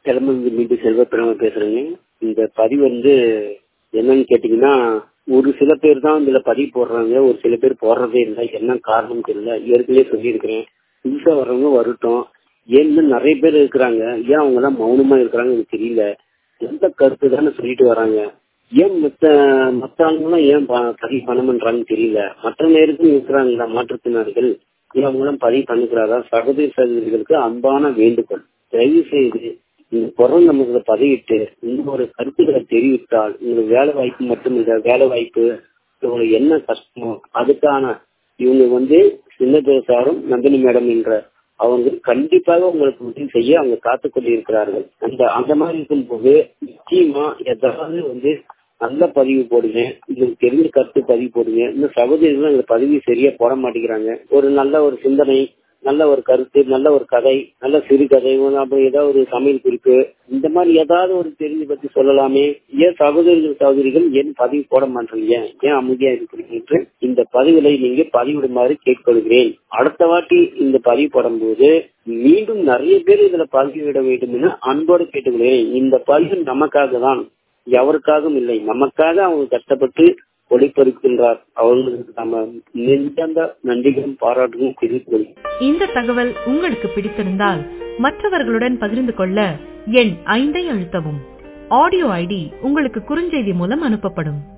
கிளம்பி மீண்டும் செல்வப்பிரம பேசுறேங்க இந்த பதிவு வந்து என்னன்னு கேட்டீங்கன்னா ஒரு சில பேர் தான் இதுல பதிவு போடுறாங்க ஒரு சில பேர் போடுறதே இல்லை என்ன காரணம் தெரியல ஏற்கனவே சொல்லியிருக்கிறேன் புதுசா வர்றவங்க வரட்டும் ஏன்னு நிறைய பேர் இருக்கிறாங்க ஏன் அவங்க எல்லாம் மௌனமா இருக்கிறாங்க எனக்கு தெரியல எந்த கருத்து தானே சொல்லிட்டு வராங்க ஏன் மத்த மத்த ஆளுங்கெல்லாம் ஏன் ப- பதிவு பண்ண பண்றாங்கன்னு தெரியல மற்ற நேரத்தில் இருக்கிறாங்களா மாற்றுத்திறனாளிகள் ஏன் அவங்க எல்லாம் பதிவு பண்ணிக்கிறாரா சகோதரி சகோதரிகளுக்கு அன்பான வேண்டுகோள் தயவு செய்து இந்த குரல் நமக்கு பதிவிட்டு இந்த ஒரு கருத்துக்களை தெரிவித்தால் உங்களுக்கு வேலை வாய்ப்பு மட்டும் இல்ல வேலை வாய்ப்பு உங்களுக்கு என்ன கஷ்டமோ அதுக்கான இவங்க வந்து சின்ன பேசாரும் நந்தினி மேடம் என்ற அவங்க கண்டிப்பாக உங்களுக்கு உதவி செய்ய அவங்க காத்துக் கொண்டிருக்கிறார்கள் அந்த அந்த மாதிரி இருக்கும்போது நிச்சயமா ஏதாவது வந்து நல்ல பதிவு போடுங்க உங்களுக்கு தெரிஞ்ச கருத்து பதிவு போடுங்க இந்த சகோதரிகள் இந்த பதிவு சரியா போட மாட்டேங்கிறாங்க ஒரு நல்ல ஒரு சிந்தனை நல்ல ஒரு கருத்து நல்ல ஒரு கதை நல்ல சிறுகதை அப்புறம் ஏதாவது ஒரு சமையல் குறிப்பு இந்த மாதிரி ஏதாவது ஒரு தெரிஞ்சு பத்தி சொல்லலாமே ஏன் சகோதரிகள் சகோதரிகள் ஏன் பதிவு போட மாட்டீங்க ஏன் அமைதியா இருக்கிறீங்க என்று இந்த பதிவுகளை நீங்க பதிவிடுமாறு கேட்டுக்கொள்கிறேன் அடுத்த வாட்டி இந்த பதிவு போடும்போது மீண்டும் நிறைய பேர் இதுல பதிவிட வேண்டும் என அன்போடு கேட்டுக்கொள்கிறேன் இந்த பதிவு நமக்காக தான் எவருக்காகவும் இல்லை நமக்காக அவங்க கஷ்டப்பட்டு ஒளிப்பறிக்கின்றார் அவர்களுக்கு நம்ம நெஞ்சார்ந்த நன்றிகளும் பாராட்டுகளும் தெரிவித்துக் கொள்கிறேன் இந்த தகவல் உங்களுக்கு பிடித்திருந்தால் மற்றவர்களுடன் பகிர்ந்து கொள்ள எண் ஐந்தை அழுத்தவும் ஆடியோ ஐடி உங்களுக்கு குறுஞ்செய்தி மூலம் அனுப்பப்படும்